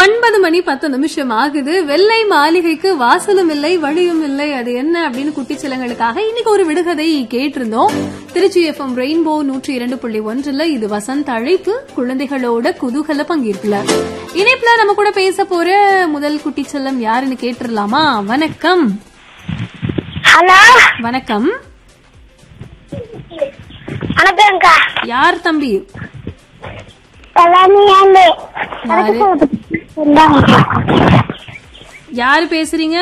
ஒன்பது மணி பத்து நிமிஷம் ஆகுது வெள்ளை மாளிகைக்கு வாசலும் இல்லை வழியும் இல்லை அது என்ன அப்படின்னு குட்டிச்சிலங்களுக்காக இன்னைக்கு ஒரு விடுகதை கேட்டிருந்தோம் திருச்சி எஃப்எம் ரெயின்போ நூற்றி இரண்டு புள்ளி ஒன்றுல இது வசந்த அழைப்பு குழந்தைகளோட குதூகல பங்கேற்கல இணைப்புல நம்ம கூட பேச போற முதல் குட்டிச்செல்லம் யாருன்னு கேட்டுடலாமா வணக்கம் ஹலோ வணக்கம் வணக்கம்க்கா யார் தம்பி பழனியாண்டு யாரு யாரு பேசுறீங்க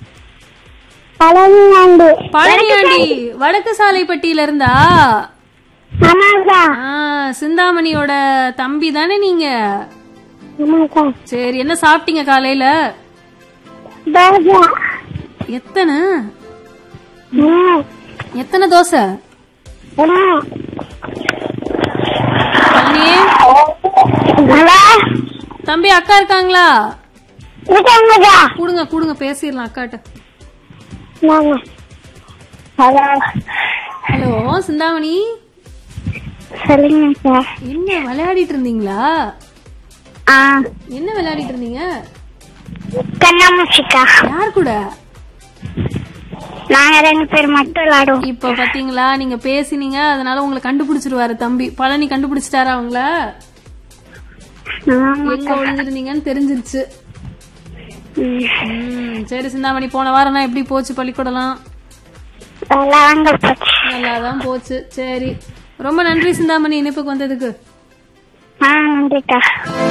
பழனியாண்டு பழனியாண்டி வடக்கு சாலைப்பட்டியில இருந்தா ஆமாக்கா ஆ, சிந்தாமணியோட தம்பி தானே நீங்க ஆமாக்கா சரி என்ன சாப்பிட்டீங்க காலையில தோசை எத்தனை ம். எத்தனை தோசை ம். பழனியே ஹலோ தம்பி அக்கா இருக்காங்களா இருக்காங்கக்கா கூடுங்க கூடுங்க பேசிடலாம் அக்காட்ட வாங்க ஹலோ ஹலோ சிந்தாமணி சொல்லுங்கக்கா என்ன விளையாடிட்டு இருந்தீங்களா ஆ என்ன விளையாடிட்டு இருந்தீங்க கண்ணாமூச்சிக்கா யார் கூட நாங்க ரெண்டு பேர் மட்டும் விளையாடுவோம் இப்ப பாத்தீங்களா நீங்க பேசினீங்க அதனால உங்களை கண்டுபிடிச்சிருவாரு தம்பி பழனி கண்டுபிடிச்சிட்டாரா அவங்கள ஆமா. எங்க ஒளிஞ்சிருந்தீங்கன்னு தெரிஞ்சிருச்சு ம். ம், சரி சிந்தாமணி போன வாரம்னா எப்படி போச்சு பள்ளிக்கூடலாம் விளையாங்க போச்சு நல்லாதான் போச்சு சரி ரொம்ப நன்றி சிந்தாமணி இணைப்புக்கு வந்ததுக்கு ஆ நன்றிக்கா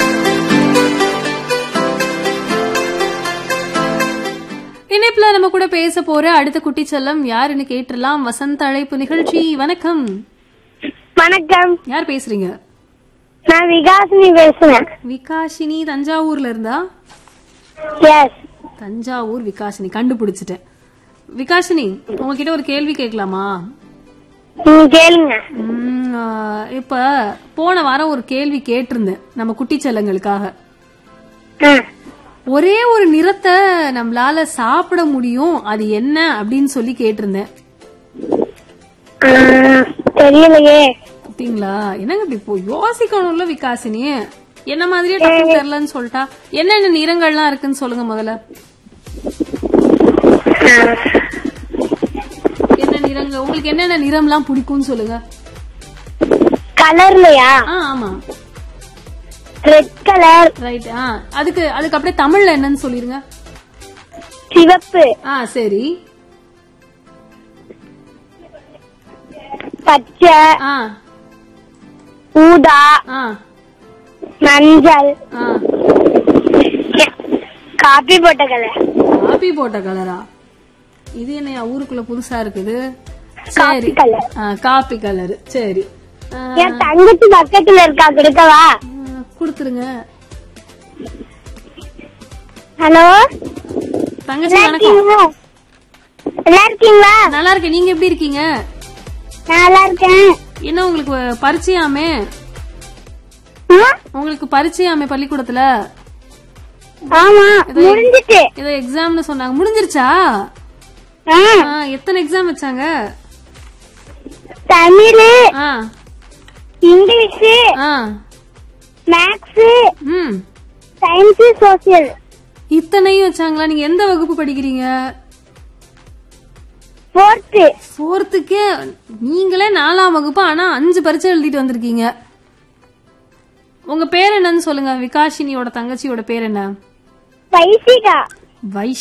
இணைப்புல நம்ம கூட பேச போற அடுத்த குட்டி செல்லம் யாருன்னு கேட்டுடலாம் வசந்த அழைப்பு நிகழ்ச்சி வணக்கம் வணக்கம் யார் பேசுறீங்க நான் விகாசினி பேசுறேன் விகாஷினி தஞ்சாவூர்ல இருந்தா எஸ் தஞ்சாவூர் விகாஷினி கண்டுபிடிச்சிட்டேன் விகாஷினி உங்ககிட்ட ஒரு கேள்வி கேட்கலாமா நீங்க கேளுங்க ம், ஆ, இப்ப போன வாரம் ஒரு கேள்வி கேட்டிருந்தேன் நம்ம குட்டி செல்லங்களுக்காக ஆ. ஒரே ஒரு நிறத்தை நம்மளால சாப்பிட முடியும் அது என்ன அப்படின்னு சொல்லி கேட்டிருந்தேன் ஆ, தெரியலையே பாத்தீங்களா என்னங்க இப்படி இப்போ யோசிக்கணும்ல விகாசினி என்ன மாதிரியே டக்குனு தெரியலன்னு சொல்லிட்டா என்னென்ன நிறங்கள்லாம் இருக்குன்னு சொல்லுங்க முதல்ல என்ன நிறங்க உங்களுக்கு என்னென்ன நிறம்லாம் பிடிக்கும்னு சொல்லுங்க கலர்லயா ஆ ஆமா ரெட் கலர் ரைட் ஆ அதுக்கு அதுக்கு அப்படியே தமிழ்ல என்னன்னு சொல்லிருங்க சிவப்பு ஆ சரி பச்சை ஆ ஊதா ஆ மஞ்சள் ஆ காபி போட்ட கலர் காபி போட்ட கலரா இது என்ன ஊருக்குள்ள புதுசா இருக்குது காபி சரி கலர் ஆ, காபி கலர் சரி ஆ, என் தங்கச்சி பக்கத்துல இருக்கா கொடுக்கவா ஆ, கொடுத்துருங்க ஹலோ தங்கச்சி நல்லா வணக்கம் இருக்கீங்களா நல்லா இருக்கீங்களா நல்லா இருக்கேன் நீங்க எப்படி இருக்கீங்க நான் நல்லா இருக்கேன் என்ன உங்களுக்கு பரிச்சயாமே ஆ? உங்களுக்கு பரிச்சயாமே பள்ளிக்கூடத்துல ஆமா முடிஞ்சிட்டு ஏதோ எக்ஸாம்னு சொன்னாங்க முடிஞ்சிருச்சா ஆ, ஆ, எத்தனை எக்ஸாம் வச்சாங்க தமிழ் ஆ இங்கிலீஷ் ஆ மேக்ஸ் ம் சயின்ஸ் சோசியல் இத்தனையும் வச்சாங்களா நீங்க எந்த வகுப்பு படிக்கிறீங்க ஃபோர்த்து ஃபோர்த்துக்கே நீங்களே நாலாம் வகுப்பு ஆனா அஞ்சு பரீட்சை எழுதிட்டு வந்திருக்கீங்க உங்க பேர் என்னன்னு சொல்லுங்க விகாஷினியோட தங்கச்சியோட பேர் என்ன பைசிகா வை